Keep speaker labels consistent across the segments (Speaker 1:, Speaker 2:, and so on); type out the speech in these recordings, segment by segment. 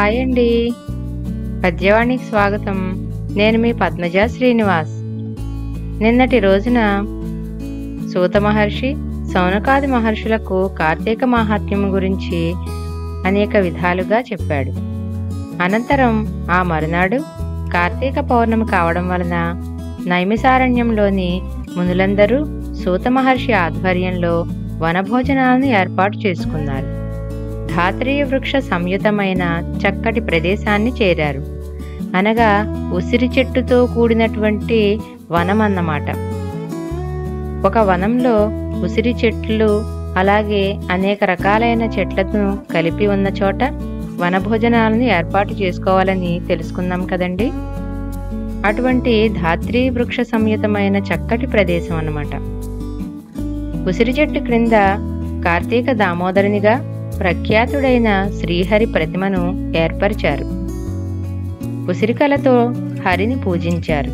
Speaker 1: hi అండి పద్యవాణికి స్వాగతం నేను మీ పద్మజ శ్రీనివాస్ నిన్నటి రోజున సూత మహర్షి సౌనకాది మహర్షులకు కార్తీక మాహాత్మ్యం గురించి అనేక విధాలుగా చెప్పాడు అనంతరం ఆ మరునాడు కార్తీక పౌర్ణమి కావడం వలన నైమిసారణ్యంలోని మునులందరూ సూత మహర్షి ఆధ్వర్యంలో వనభోజనాలను ఏర్పాటు చేసుకున్నారు ధాత్రీయ వృక్ష సంయుతమైన చక్కటి ప్రదేశాన్ని చేరారు అనగా ఉసిరి చెట్టుతో కూడినటువంటి వనం అన్నమాట ఒక వనంలో ఉసిరి చెట్లు అలాగే అనేక రకాలైన చెట్లను కలిపి ఉన్న చోట వనభోజనాలను ఏర్పాటు చేసుకోవాలని తెలుసుకుందాం కదండి అటువంటి ధాత్రీ వృక్ష సంయుతమైన చక్కటి ప్రదేశం అన్నమాట ఉసిరి చెట్టు క్రింద కార్తీక దామోదరునిగా ప్రఖ్యాతుడైన శ్రీహరి ప్రతిమను ఏర్పరిచారు ఉసిరికలతో హరిని పూజించారు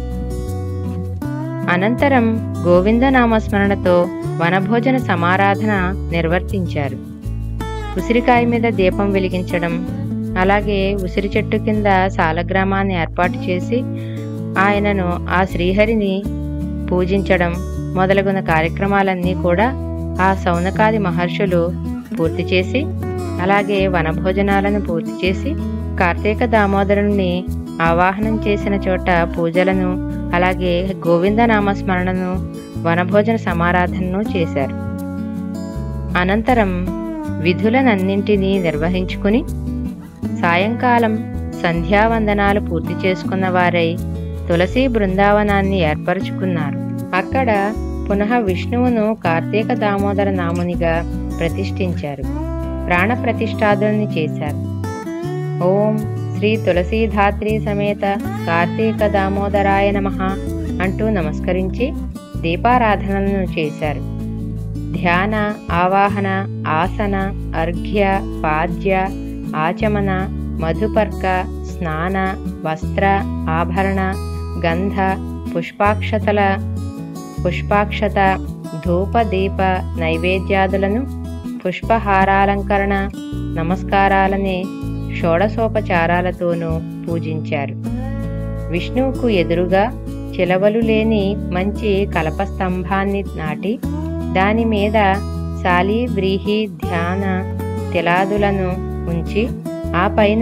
Speaker 1: అనంతరం గోవింద నామస్మరణతో వనభోజన సమారాధన నిర్వర్తించారు ఉసిరికాయ మీద దీపం వెలిగించడం అలాగే ఉసిరి చెట్టు కింద సాలగ్రామాన్ని ఏర్పాటు చేసి ఆయనను ఆ శ్రీహరిని పూజించడం మొదలగున కార్యక్రమాలన్నీ కూడా ఆ సౌనకాది మహర్షులు పూర్తి చేసి అలాగే వనభోజనాలను పూర్తి చేసి కార్తీక దామోదరుని ఆవాహనం చేసిన చోట పూజలను అలాగే గోవింద నామస్మరణను వనభోజన సమారాధనను చేశారు అనంతరం విధులనన్నింటినీ నిర్వహించుకుని సాయంకాలం సంధ్యావందనాలు పూర్తి చేసుకున్న వారై తులసి బృందావనాన్ని ఏర్పరచుకున్నారు అక్కడ పునః విష్ణువును కార్తీక దామోదర నామునిగా ప్రతిష్ఠించారు ప్రాణ ప్రతిష్ఠాదుల్ని చేశారు ఓం శ్రీ తులసీధాత్రి సమేత కార్తీక దామోదరాయ నమః అంటూ నమస్కరించి దీపారాధనలను చేశారు ధ్యాన ఆవాహన ఆసన అర్ఘ్య పాద్య ఆచమన మధుపర్క స్నాన వస్త్ర ఆభరణ గంధ పుష్పాక్షతల పుష్పాక్షత ధూప దీప నైవేద్యాదులను పుష్పహారాలంకరణ నమస్కారాలనే షోడసోపచారాలతోనూ పూజించారు విష్ణువుకు ఎదురుగా చిలవలు లేని మంచి కలపస్తంభాన్ని నాటి దాని మీద శాలి వ్రీహి ధ్యాన తిలాదులను ఉంచి ఆ పైన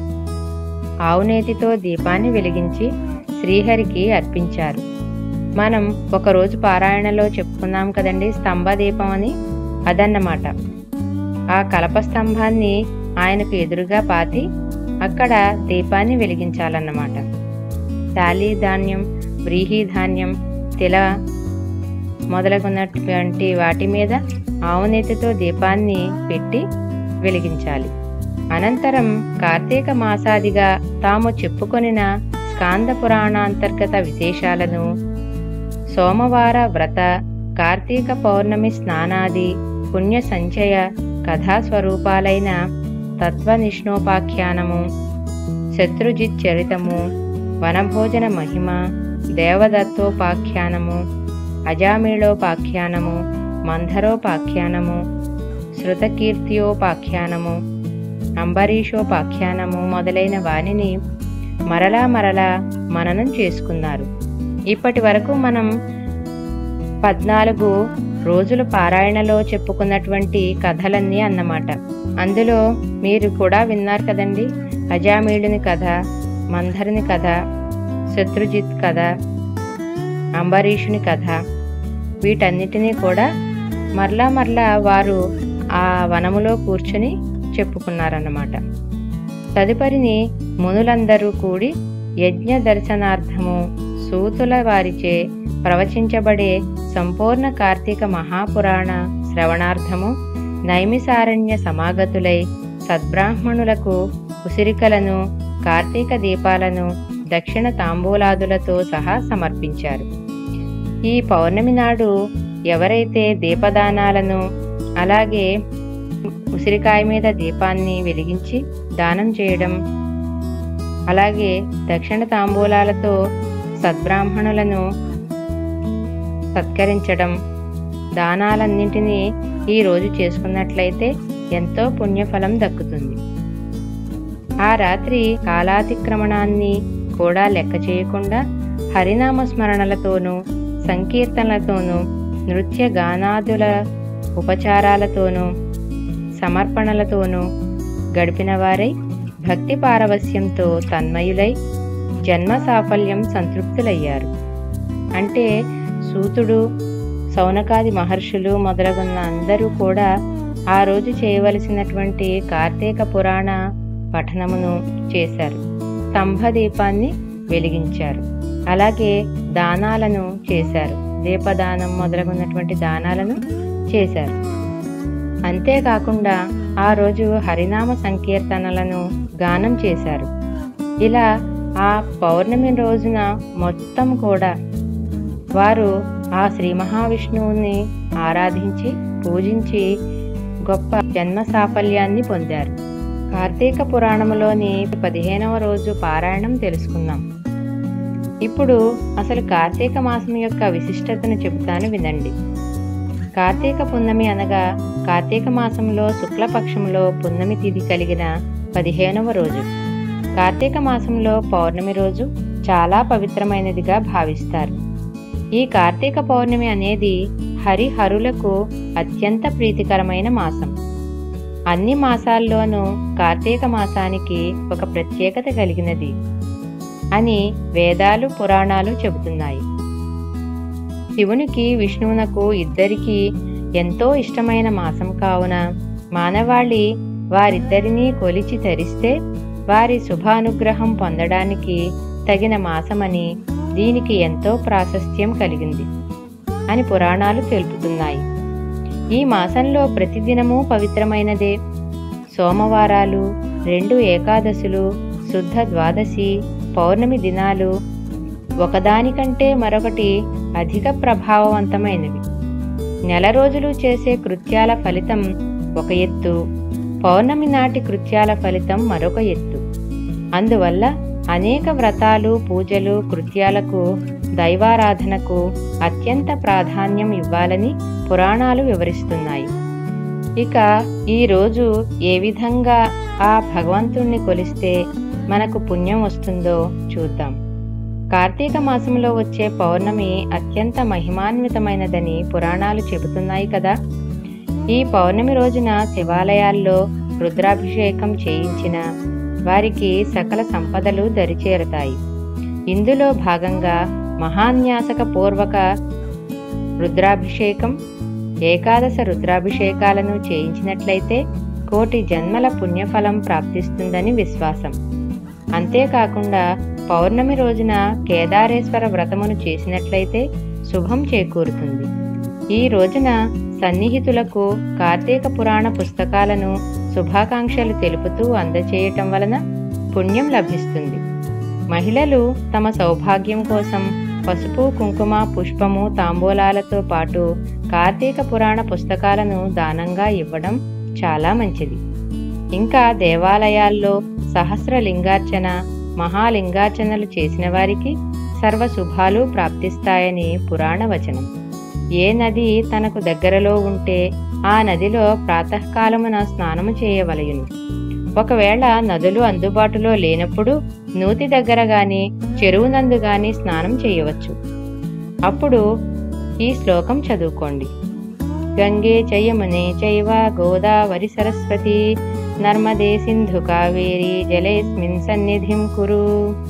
Speaker 1: ఆవునేతితో దీపాన్ని వెలిగించి శ్రీహరికి అర్పించారు మనం ఒకరోజు పారాయణలో చెప్పుకున్నాం కదండి స్తంభ దీపం అని అదన్నమాట ఆ కలప స్తంభాన్ని ఆయనకు ఎదురుగా పాతి అక్కడ దీపాన్ని వెలిగించాలన్నమాట శాలి ధాన్యం వ్రీహి ధాన్యం తిల మొదలగున్నటువంటి వాటి మీద ఆవునేతితో దీపాన్ని పెట్టి వెలిగించాలి అనంతరం కార్తీక మాసాదిగా తాము చెప్పుకొనిన స్కాంద పురాణాంతర్గత విశేషాలను సోమవార వ్రత కార్తీక పౌర్ణమి స్నానాది పుణ్య సంచయ కథాస్వరూపాలైన తత్వనిష్ణోపాఖ్యానము శత్రుజిత్ చరితము వనభోజన మహిమ దేవదత్తోపాఖ్యానము అజామీళోపాఖ్యానము మంధరోపాఖ్యానము శృతకీర్తియోపాఖ్యానము అంబరీషోపాఖ్యానము మొదలైన వానిని మరలా మరలా మననం చేసుకున్నారు ఇప్పటి వరకు మనం పద్నాలుగు రోజుల పారాయణలో చెప్పుకున్నటువంటి కథలన్నీ అన్నమాట అందులో మీరు కూడా విన్నారు కదండి అజామీళుని కథ మంధరుని కథ శత్రుజిత్ కథ అంబరీషుని కథ వీటన్నిటినీ కూడా మరలా మరలా వారు ఆ వనములో కూర్చుని చెప్పుకున్నారన్నమాట తదుపరిని మునులందరూ కూడి యజ్ఞ దర్శనార్థము సూతుల వారిచే ప్రవచించబడే సంపూర్ణ కార్తీక మహాపురాణ శ్రవణార్థము నైమిసారణ్య సమాగతులై సద్బ్రాహ్మణులకు ఉసిరికలను కార్తీక దీపాలను దక్షిణ తాంబూలాదులతో సహా సమర్పించారు ఈ పౌర్ణమి నాడు ఎవరైతే దీపదానాలను అలాగే ఉసిరికాయ మీద దీపాన్ని వెలిగించి దానం చేయడం అలాగే దక్షిణ తాంబూలాలతో సద్బ్రాహ్మణులను సత్కరించడం దానాలన్నింటినీ ఈ రోజు చేసుకున్నట్లయితే ఎంతో పుణ్యఫలం దక్కుతుంది ఆ రాత్రి కాలాతిక్రమణాన్ని కూడా లెక్క చేయకుండా హరినామ స్మరణలతోనూ సంకీర్తనలతోనూ నృత్య గానాదుల ఉపచారాలతోనూ సమర్పణలతోనూ గడిపిన వారై భక్తి పారవస్యంతో తన్మయులై జన్మ సాఫల్యం సంతృప్తులయ్యారు అంటే సూతుడు సౌనకాది మహర్షులు మొదలగున్న అందరూ కూడా ఆ రోజు చేయవలసినటువంటి కార్తీక పురాణ పఠనమును చేశారు స్తంభ దీపాన్ని వెలిగించారు అలాగే దానాలను చేశారు దీపదానం మొదలగున్నటువంటి దానాలను చేశారు అంతేకాకుండా ఆ రోజు హరినామ సంకీర్తనలను గానం చేశారు ఇలా ఆ పౌర్ణమి రోజున మొత్తం కూడా వారు ఆ శ్రీ మహావిష్ణువుని ఆరాధించి పూజించి గొప్ప జన్మ సాఫల్యాన్ని పొందారు కార్తీక పురాణములోని పదిహేనవ రోజు పారాయణం తెలుసుకుందాం ఇప్పుడు అసలు కార్తీక మాసం యొక్క విశిష్టతను చెబుతాను వినండి కార్తీక పున్నమి అనగా కార్తీక మాసంలో శుక్లపక్షంలో పున్నమి తిథి కలిగిన పదిహేనవ రోజు కార్తీక మాసంలో పౌర్ణమి రోజు చాలా పవిత్రమైనదిగా భావిస్తారు ఈ కార్తీక పౌర్ణమి అనేది హరిహరులకు అత్యంత ప్రీతికరమైన మాసం అన్ని మాసాల్లోనూ కార్తీక మాసానికి ఒక ప్రత్యేకత కలిగినది అని వేదాలు పురాణాలు చెబుతున్నాయి శివునికి విష్ణువునకు ఇద్దరికీ ఎంతో ఇష్టమైన మాసం కావున మానవాళి వారిద్దరినీ కొలిచి తరిస్తే వారి శుభానుగ్రహం పొందడానికి తగిన మాసమని దీనికి ఎంతో ప్రాశస్త్యం కలిగింది అని పురాణాలు తెలుపుతున్నాయి ఈ మాసంలో ప్రతిదినము పవిత్రమైనదే సోమవారాలు రెండు ఏకాదశులు శుద్ధ ద్వాదశి పౌర్ణమి దినాలు ఒకదానికంటే మరొకటి అధిక ప్రభావవంతమైనవి నెల రోజులు చేసే కృత్యాల ఫలితం ఒక ఎత్తు పౌర్ణమి నాటి కృత్యాల ఫలితం మరొక ఎత్తు అందువల్ల అనేక వ్రతాలు పూజలు కృత్యాలకు దైవారాధనకు అత్యంత ప్రాధాన్యం ఇవ్వాలని పురాణాలు వివరిస్తున్నాయి ఇక ఈ రోజు ఏ విధంగా ఆ భగవంతుణ్ణి కొలిస్తే మనకు పుణ్యం వస్తుందో చూద్దాం కార్తీక మాసంలో వచ్చే పౌర్ణమి అత్యంత మహిమాన్వితమైనదని పురాణాలు చెబుతున్నాయి కదా ఈ పౌర్ణమి రోజున శివాలయాల్లో రుద్రాభిషేకం చేయించిన వారికి సకల సంపదలు దరిచేరుతాయి ఇందులో భాగంగా మహాన్యాసక పూర్వక రుద్రాభిషేకం ఏకాదశ రుద్రాభిషేకాలను చేయించినట్లయితే కోటి జన్మల పుణ్యఫలం ప్రాప్తిస్తుందని విశ్వాసం అంతేకాకుండా పౌర్ణమి రోజున కేదారేశ్వర వ్రతమును చేసినట్లయితే శుభం చేకూరుతుంది ఈ రోజున సన్నిహితులకు కార్తీక పురాణ పుస్తకాలను శుభాకాంక్షలు తెలుపుతూ అందచేయటం వలన పుణ్యం లభిస్తుంది మహిళలు తమ సౌభాగ్యం కోసం పసుపు కుంకుమ పుష్పము తాంబూలాలతో పాటు కార్తీక పురాణ పుస్తకాలను దానంగా ఇవ్వడం చాలా మంచిది ఇంకా దేవాలయాల్లో సహస్ర లింగార్చన మహాలింగార్చనలు చేసిన వారికి సర్వ శుభాలు ప్రాప్తిస్తాయని పురాణ వచనం ఏ నది తనకు దగ్గరలో ఉంటే ఆ నదిలో ప్రాతకాలమున స్నానము చేయవలయును ఒకవేళ నదులు అందుబాటులో లేనప్పుడు నూతి దగ్గర గాని చెరువునందు గాని స్నానం చేయవచ్చు అప్పుడు ఈ శ్లోకం చదువుకోండి గంగే చయమునే చైవ గోదావరి సరస్వతి నర్మదే సింధు కావేరి జలేస్మిన్ సన్నిధిం కురు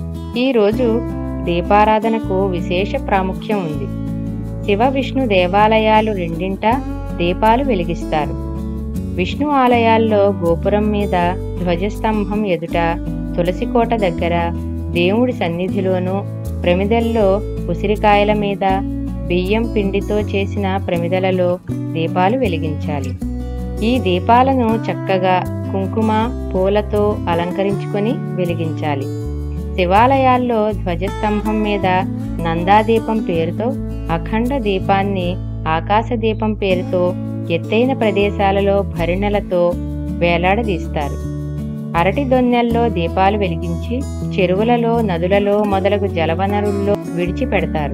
Speaker 1: ఈ రోజు దీపారాధనకు విశేష ప్రాముఖ్యం ఉంది శివ విష్ణు దేవాలయాలు రెండింటా దీపాలు వెలిగిస్తారు విష్ణు ఆలయాల్లో గోపురం మీద ధ్వజస్తంభం ఎదుట తులసికోట దగ్గర దేవుడి సన్నిధిలోనూ ప్రమిదల్లో ఉసిరికాయల మీద బియ్యం పిండితో చేసిన ప్రమిదలలో దీపాలు వెలిగించాలి ఈ దీపాలను చక్కగా కుంకుమ పూలతో అలంకరించుకొని వెలిగించాలి శివాలయాల్లో ధ్వజస్తంభం మీద నందాదీపం పేరుతో అఖండ దీపాన్ని ఆకాశ దీపం పేరుతో ఎత్తైన ప్రదేశాలలో భరిణెలతో వేలాడదీస్తారు అరటి దొన్నెల్లో దీపాలు వెలిగించి చెరువులలో నదులలో మొదలగు జలవనరుల్లో విడిచిపెడతారు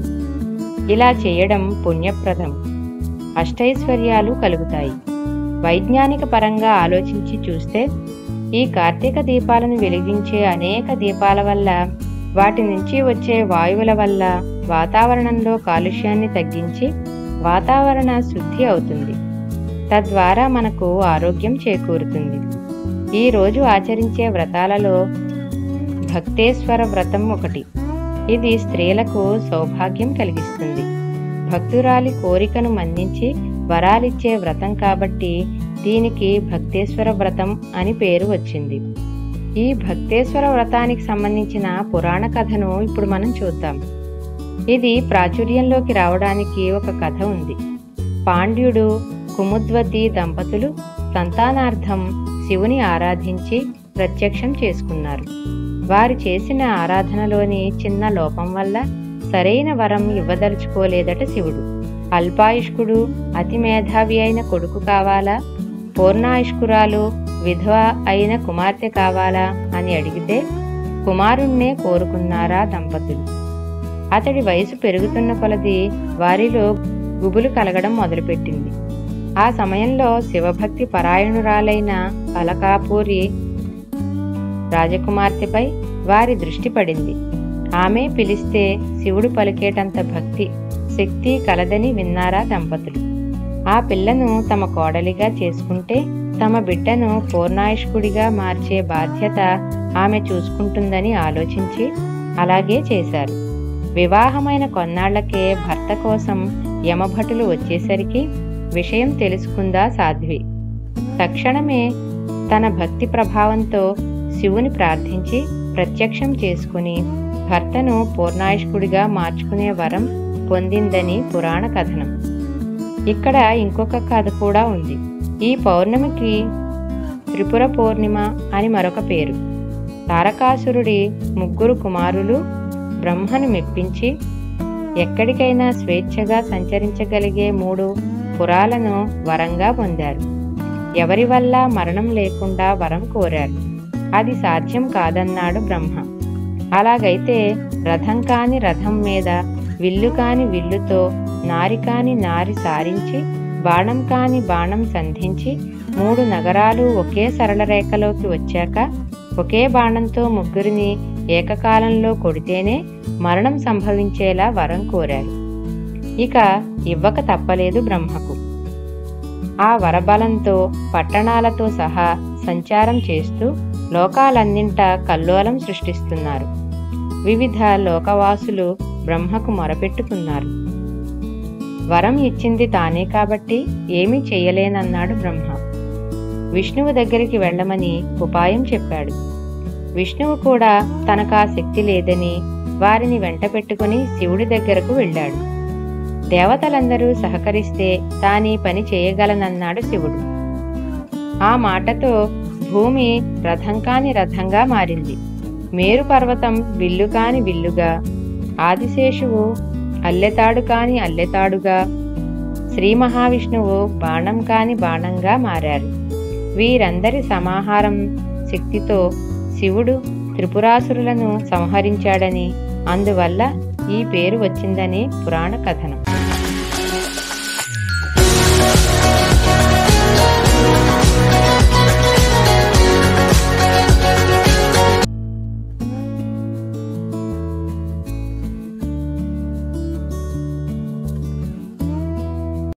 Speaker 1: ఇలా చేయడం పుణ్యప్రదం అష్టైశ్వర్యాలు కలుగుతాయి వైజ్ఞానిక పరంగా ఆలోచించి చూస్తే ఈ కార్తీక దీపాలను వెలిగించే అనేక దీపాల వల్ల వాటి నుంచి వచ్చే వాయువుల వల్ల వాతావరణంలో కాలుష్యాన్ని తగ్గించి వాతావరణ శుద్ధి అవుతుంది తద్వారా మనకు ఆరోగ్యం చేకూరుతుంది ఈ రోజు ఆచరించే వ్రతాలలో భక్తేశ్వర వ్రతం ఒకటి ఇది స్త్రీలకు సౌభాగ్యం కలిగిస్తుంది భక్తురాలి కోరికను మన్నించి వరాలిచ్చే వ్రతం కాబట్టి దీనికి భక్తేశ్వర వ్రతం అని పేరు వచ్చింది ఈ భక్తేశ్వర వ్రతానికి సంబంధించిన పురాణ కథను ఇప్పుడు మనం చూద్దాం ఇది ప్రాచుర్యంలోకి రావడానికి ఒక కథ ఉంది పాండ్యుడు కుముద్వతి దంపతులు సంతానార్థం శివుని ఆరాధించి ప్రత్యక్షం చేసుకున్నారు వారు చేసిన ఆరాధనలోని చిన్న లోపం వల్ల సరైన వరం ఇవ్వదలుచుకోలేదట శివుడు అల్పాయుష్కుడు అతి మేధావి అయిన కొడుకు కావాలా పూర్ణాయుష్కురాలు విధవ అయిన కుమార్తె కావాలా అని అడిగితే కుమారుణ్ణే కోరుకున్నారా దంపతులు అతడి వయసు పెరుగుతున్న కొలది వారిలో గుబులు కలగడం మొదలుపెట్టింది ఆ సమయంలో శివభక్తి పరాయణురాలైన అలకాపూరి రాజకుమార్తెపై వారి దృష్టి పడింది ఆమె పిలిస్తే శివుడు పలికేటంత భక్తి శక్తి కలదని విన్నారా దంపతులు ఆ పిల్లను తమ కోడలిగా చేసుకుంటే తమ బిడ్డను పూర్ణాయుష్కుడిగా మార్చే బాధ్యత ఆమె చూసుకుంటుందని ఆలోచించి అలాగే చేశారు వివాహమైన కొన్నాళ్లకే భర్త కోసం యమభటులు వచ్చేసరికి విషయం తెలుసుకుందా సాధ్వి తక్షణమే తన భక్తి ప్రభావంతో శివుని ప్రార్థించి ప్రత్యక్షం చేసుకుని భర్తను పూర్ణాయుష్కుడిగా మార్చుకునే వరం పొందిందని పురాణ కథనం ఇక్కడ ఇంకొక కథ కూడా ఉంది ఈ పౌర్ణమికి త్రిపుర పౌర్ణిమ అని మరొక పేరు తారకాసురుడి ముగ్గురు కుమారులు బ్రహ్మను మెప్పించి ఎక్కడికైనా స్వేచ్ఛగా సంచరించగలిగే మూడు పురాలను వరంగా పొందారు ఎవరి వల్ల మరణం లేకుండా వరం కోరారు అది సాధ్యం కాదన్నాడు బ్రహ్మ అలాగైతే రథం కాని రథం మీద విల్లు కాని విల్లుతో నారి కాని నారి సారించి బాణం కాని బాణం సంధించి మూడు నగరాలు ఒకే సరళ రేఖలోకి వచ్చాక ఒకే బాణంతో ముగ్గురిని ఏకకాలంలో కొడితేనే మరణం సంభవించేలా వరం కోరారు ఇక ఇవ్వక తప్పలేదు బ్రహ్మకు ఆ వరబలంతో పట్టణాలతో సహా సంచారం చేస్తూ లోకాలన్నింటా కల్లోలం సృష్టిస్తున్నారు వివిధ లోకవాసులు బ్రహ్మకు మొరపెట్టుకున్నారు వరం ఇచ్చింది తానే కాబట్టి ఏమీ చెయ్యలేనన్నాడు బ్రహ్మ విష్ణువు దగ్గరికి వెళ్ళమని ఉపాయం చెప్పాడు విష్ణువు కూడా తనకా శక్తి లేదని వారిని వెంట పెట్టుకుని శివుడి దగ్గరకు వెళ్ళాడు దేవతలందరూ సహకరిస్తే తానీ పని చేయగలనన్నాడు శివుడు ఆ మాటతో భూమి రథం కాని రథంగా మారింది మేరు పర్వతం విల్లు కాని విల్లుగా ఆదిశేషువు అల్లెతాడు కాని అల్లెతాడుగా శ్రీ మహావిష్ణువు బాణం కాని బాణంగా మారారు వీరందరి సమాహారం శక్తితో శివుడు త్రిపురాసురులను సంహరించాడని అందువల్ల ఈ పేరు వచ్చిందని పురాణ కథనం